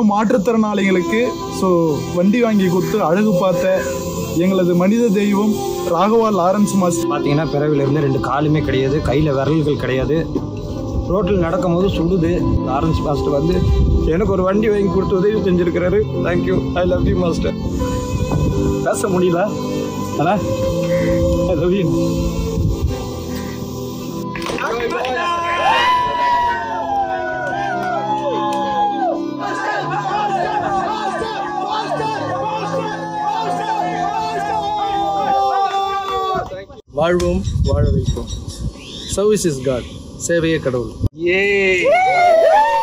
மாற்றுத்திறனாளிகளுக்கு ஸோ வண்டி வாங்கி கொடுத்து அழகு பார்த்த எங்களது மனித தெய்வம் ராகவா லாரன்ஸ் மாஸ்டர் பார்த்தீங்கன்னா பிறவிலிருந்து ரெண்டு காலுமே கிடையாது கையில் விரல்கள் கிடையாது ரோட்டில் நடக்கும்போது சுடுது லாரன்ஸ் மாஸ்டர் வந்து எனக்கு ஒரு வண்டி வாங்கி கொடுத்து உதவி செஞ்சுருக்கிறாரு thank you I love you master பேச முடியல அண்ணா ஐ லவ் யூ வாழ்வோம் வாழ வைப்போம் சர்வீஸ் இஸ் காட் சேவையே கடவுள் ஏ